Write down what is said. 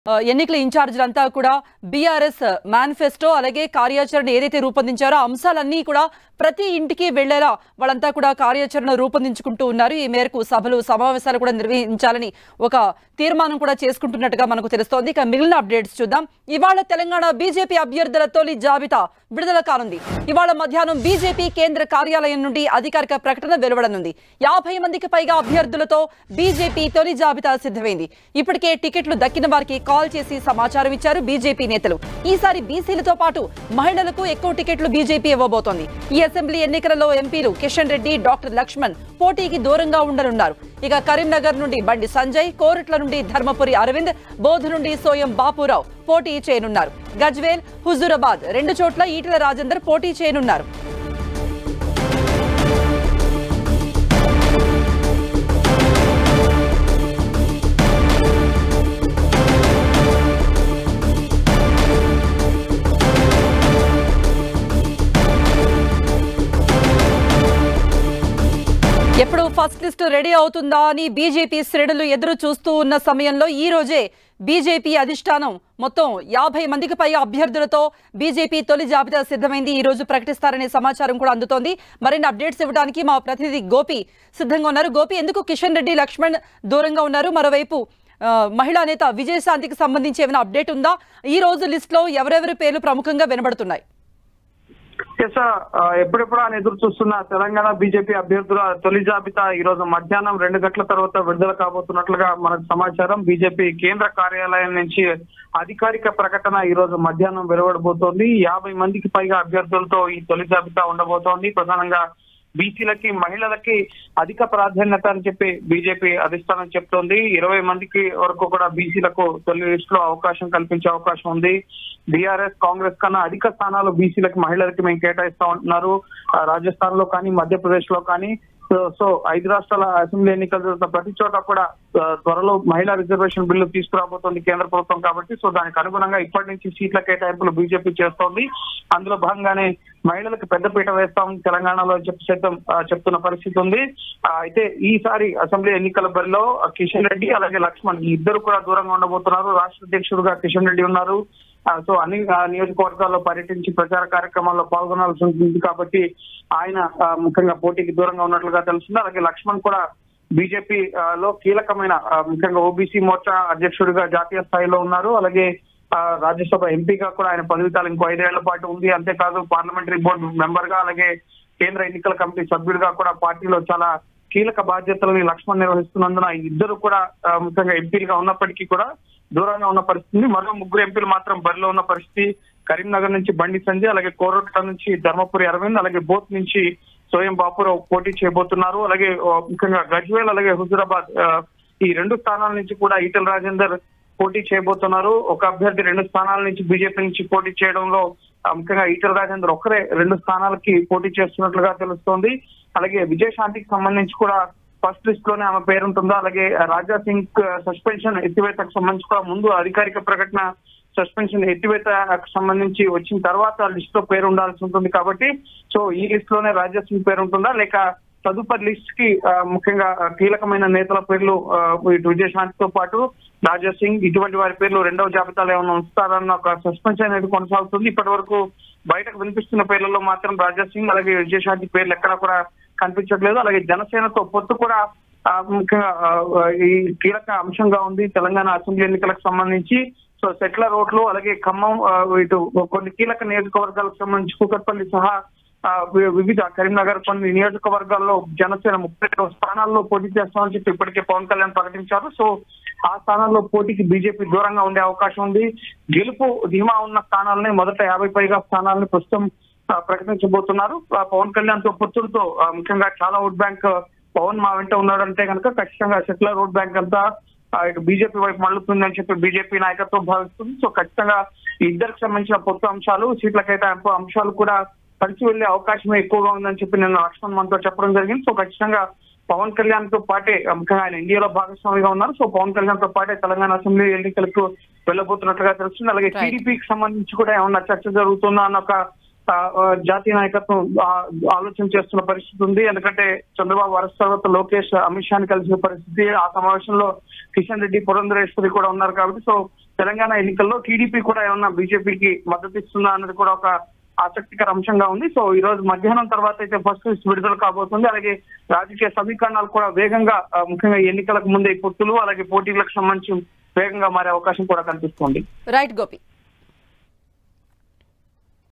ఆ, ఎన్నికల ఇన్ఛార్జీలంతా కూడా బీఆర్ఎస్ మేనిఫెస్టో అలాగే కార్యాచరణ ఏదైతే రూపొందించారో ఆ అంశాలన్నీ కూడా ప్రతి ఇంటికి వెళ్లేలా వాళ్ళంతా కూడా కార్యాచరణ రూపొందించుకుంటూ ఉన్నారు ఈ మేరకు సభలు సమావేశాలు కూడా నిర్వహించాలని ఒక తీర్మానం కూడా చేసుకుంటున్నట్టుగా మనకు తెలుస్తోంది ఇక మిగిలిన అప్డేట్స్ చూద్దాం ఇవాళ తెలంగాణ బీజేపీ అభ్యర్థుల తొలి జాబితా విడుదల కానుంది ఇవాళ మధ్యాహ్నం బీజేపీ కేంద్ర కార్యాలయం నుండి అధికారిక ప్రకటన వెలువడనుంది యాభై మందికి పైగా అభ్యర్థులతో బీజేపీ తొలి జాబితా సిద్ధమైంది ఇప్పటికే టికెట్లు దక్కిన వారికి కాల్ చేసి సమాచారం ఇచ్చారు బీజేపీ నేతలు ఈసారి బీసీలతో పాటు మహిళలకు ఎక్కువ టికెట్లు బీజేపీ ఇవ్వబోతోంది ఈ అసెంబ్లీ ఎన్నికలలో ఎంపీలు కిషన్ రెడ్డి డాక్టర్ లక్ష్మణ్ పోటీకి దూరంగా ఉండనున్నారు ఇక కరీంనగర్ నుండి బండి సంజయ్ కోరుట్ల నుండి ధర్మపురి అరవింద్ బోధ్ నుండి సోయం బాపురావు పోటీ చేయనున్నారు గజ్వేల్ హుజూరాబాద్ రెండు చోట్ల ఈటెల రాజేందర్ పోటీ చేయనున్నారు ఎప్పుడు ఫస్ట్ లిస్ట్ రెడీ అవుతుందా అని బీజేపీ శ్రేణులు ఎదురు చూస్తూ ఉన్న సమయంలో ఈ రోజే బీజేపీ అధిష్టానం మొత్తం యాభై మందికి పైగా అభ్యర్థులతో బీజేపీ తొలి జాబితా సిద్ధమైంది ఈ రోజు ప్రకటిస్తారనే సమాచారం కూడా అందుతోంది మరిన్ని అప్డేట్స్ ఇవ్వడానికి మా ప్రతినిధి గోపి సిద్ధంగా ఉన్నారు గోపి ఎందుకు కిషన్ రెడ్డి లక్ష్మణ్ దూరంగా ఉన్నారు మరోవైపు ఆ, మహిళా నేత విజయశాంతికి సంబంధించి ఏమైనా అప్డేట్ ఉందా ఈ రోజు లిస్ట్ లో ఎవరెవరి పేర్లు ప్రముఖంగా వినబడుతున్నాయి ఎస్ ఆ, ఎప్పుడెప్పుడు ఆయన ఎదురు చూస్తున్న తెలంగాణ బీజేపీ అభ్యర్థుల తొలి జాబితా ఈ రోజు మధ్యాహ్నం రెండు గంటల తర్వాత విడుదల కాబోతున్నట్లుగా మనకు సమాచారం బీజేపీ కేంద్ర కార్యాలయం నుంచి అధికారిక ప్రకటన ఈ రోజు మధ్యాహ్నం వెలువడబోతోంది యాభై మందికి పైగా అభ్యర్థులతో ఈ తొలి జాబితా ఉండబోతోంది ప్రధానంగా బీసీలకి మహిళలకి అధిక ప్రాధాన్యత అని చెప్పి బీజేపీ అధిష్టానం చెప్తోంది ఇరవై మందికి వరకు కూడా బీసీలకు తొలి లిస్ట్ లో అవకాశం కల్పించే అవకాశం ఉంది బీఆర్ఎస్ కాంగ్రెస్ కన్నా అధిక స్థానాలు బీసీలకు మహిళలకి మేము కేటాయిస్తా ఉంటున్నారు ఆ, రాజస్థాన్ లో కానీ మధ్యప్రదేశ్ లో కానీ సో సో ఐదు రాష్ట్రాల అసెంబ్లీ ఎన్నికల తర్వాత ప్రతి చోట కూడా ఆ, త్వరలో మహిళా రిజర్వేషన్ బిల్లు తీసుకురాబోతోంది కేంద్ర ప్రభుత్వం కాబట్టి సో దానికి అనుగుణంగా ఇప్పటి నుంచి సీట్ల కేటాయింపులు బీజేపీ చేస్తోంది అందులో భాగంగానే మహిళలకు పెద్దపీట వేస్తాం తెలంగాణలో అని చెప్పి సైతం ఆ, చెప్తున్న పరిస్థితి ఉంది ఆ, అయితే ఈసారి అసెంబ్లీ ఎన్నికల బరిలో కిషన్ రెడ్డి అలాగే లక్ష్మణ్ ఈ ఇద్దరు కూడా దూరంగా ఉండబోతున్నారు రాష్ట్ర అధ్యక్షుడుగా కిషన్ రెడ్డి ఉన్నారు ఆ, సో అన్ని ఆ, నియోజకవర్గాల్లో పర్యటించి ప్రచార కార్యక్రమాల్లో పాల్గొనాల్సి ఉంటుంది కాబట్టి ఆయన ఆ, ముఖ్యంగా పోటీకి దూరంగా ఉన్నట్లుగా తెలుస్తుంది అలాగే లక్ష్మణ్ కూడా బీజేపీ ఆ, లో కీలకమైన ఆ, ముఖ్యంగా ఓబీసీ మోర్చా అధ్యక్షుడిగా జాతీయ స్థాయిలో ఉన్నారు అలాగే ఆ, రాజ్యసభ ఎంపీగా కూడా ఆయన పదవికాలం ఇంకో ఐదేళ్ల పాటు ఉంది అంతేకాదు పార్లమెంటరీ బోర్డు మెంబర్ గా అలాగే కేంద్ర ఎన్నికల కమిటీ సభ్యుడిగా కూడా పార్టీలో చాలా కీలక బాధ్యతలని లక్ష్మణ్ నిర్వహిస్తున్నందున ఈ ఇద్దరు కూడా ఆ, ముఖ్యంగా ఎంపీలుగా ఉన్నప్పటికీ కూడా దూరంగా ఉన్న పరిస్థితి ఉంది. మరో ముగ్గురు ఎంపీలు మాత్రం బరిలో ఉన్న పరిస్థితి కరీంనగర్ నుంచి బండి సంజయ్ అలాగే కోరట్ల నుంచి ధర్మపురి అరవింద్ అలాగే బోత్ నుంచి సోయం బాపురావు పోటీ చేయబోతున్నారు అలాగే ఆ, ముఖ్యంగా గజ్వేల్ అలాగే హుజురాబాద్ ఆ, ఈ రెండు స్థానాల నుంచి కూడా ఈటెల రాజేందర్ పోటీ చేయబోతున్నారు ఒక అభ్యర్థి రెండు స్థానాల నుంచి బీజేపీ నుంచి పోటీ చేయడంలో ఆ, ముఖ్యంగా ఈటెల రాజేందర్ ఒక్కరే రెండు స్థానాలకి పోటీ చేస్తున్నట్లుగా తెలుస్తోంది అలాగే విజయశాంతికి సంబంధించి కూడా ఫస్ట్ లిస్ట్ లోనే ఆమె పేరు ఉంటుందా అలాగే రాజా సింగ్ సస్పెన్షన్ ఎత్తివేతకు సంబంధించి కూడా ముందు అధికారిక ప్రకటన సస్పెన్షన్ ఎత్తివేతకు సంబంధించి వచ్చిన తర్వాత లిస్ట్ లో పేరు ఉండాల్సి ఉంటుంది కాబట్టి సో ఈ లిస్ట్ లోనే రాజా సింగ్ పేరు ఉంటుందా లేక తదుపరి లిస్ట్ కి ఆ, ముఖ్యంగా ఆ, కీలకమైన నేతల పేర్లు ఆ, ఇటు విజయశాంతితో పాటు రాజా సింగ్ ఇటువంటి వారి పేర్లు రెండవ జాబితాలో ఏమైనా ఉంచుతారన్న ఒక సస్పెన్షన్ అనేది కొనసాగుతుంది ఇప్పటి వరకు బయటకు వినిపిస్తున్న పేర్లలో మాత్రం రాజా సింగ్ అలాగే విజయశాంతి పేర్లు ఎక్కడా కూడా కనిపించట్లేదు అలాగే జనసేనతో పొత్తు కూడా ఆ, ముఖ్యంగా ఆ, ఈ కీలక అంశంగా ఉంది తెలంగాణ అసెంబ్లీ ఎన్నికలకు సంబంధించి సో సెట్లర్ రోడ్లు అలాగే ఖమ్మం ఆ, ఇటు కొన్ని కీలక నియోజకవర్గాలకు సంబంధించి కూకట్పల్లి సహా ఆ, వి- వివిధ కరీంనగర్ కొన్ని నియోజకవర్గాల్లో జనసేన ముప్పై రెండు స్థానాల్లో పోటీ చేస్తామని చెప్పి ఇప్పటికే పవన్ కళ్యాణ్ ప్రకటించారు సో ఆ స్థానాల్లో పోటీకి బీజేపీ దూరంగా ఉండే అవకాశం ఉంది గెలుపు ధీమా ఉన్న స్థానాలని మొదట యాభై పైగా స్థానాలని ప్రస్తుతం ఆ, ప్రకటించబోతున్నారు ఆ, పవన్ కళ్యాణ్ తో పొత్తులతో ఆ, ముఖ్యంగా చాలా ఓట్ బ్యాంక్ పవన్ మా వెంట ఉన్నాడంటే కనుక ఖచ్చితంగా సెటిలర్ ఓట్ బ్యాంక్ అంతా ఆ, ఇటు బీజేపీ వైపు మళ్ళుతుందని చెప్పి బీజేపీ నాయకత్వం భావిస్తుంది సో ఖచ్చితంగా ఈ ఇద్దరికి సంబంధించిన పొత్తు అంశాలు సీట్ల కేటాయింపు అంశాలు కూడా కలిసి వెళ్లే అవకాశం ఎక్కువగా ఉందని చెప్పి నిన్న లక్ష్మణ్ మనతో చెప్పడం జరిగింది సో ఖచ్చితంగా పవన్ కళ్యాణ్ తో పాటే ఆ, ముఖ్యంగా ఆయన ఇండియాలో భాగస్వామిగా ఉన్నారు సో పవన్ కళ్యాణ్ తో పాటే తెలంగాణ అసెంబ్లీ ఎన్నికలకు వెళ్ళబోతున్నట్లుగా తెలుస్తుంది అలాగే Right. టీడీపీకి సంబంధించి కూడా ఏమన్నా చర్చ జరుగుతుందా అన్న ఒక ఆ, ఆ, జాతీయ నాయకత్వం ఆ, ఆలోచన చేస్తున్న పరిస్థితి ఉంది ఎందుకంటే చంద్రబాబు అరెస్ట్ తర్వాత లోకేష్ అమిత్ షాని కలిసిన పరిస్థితి ఆ సమావేశంలో కిషన్ రెడ్డి పురంధరేశ్వరి కూడా ఉన్నారు కాబట్టి సో తెలంగాణ ఎన్నికల్లో టీడీపీ కూడా ఏమన్నా బీజేపీకి మద్దతు ఇస్తుందా అన్నది కూడా ఒక ఆసక్తికర అంశంగా ఉంది సో ఈ రోజు మధ్యాహ్నం తర్వాత అయితే ఫస్ట్ లిస్ట్ విడుదల కాబోతుంది అలాగే రాజకీయ సమీకరణాలు కూడా వేగంగా ఆ, ముఖ్యంగా ఎన్నికలకు ముందే పొత్తులు అలాగే పోటీలకు సంబంధించి వేగంగా మారే అవకాశం కూడా కనిపిస్తుంది రైట్ గోపి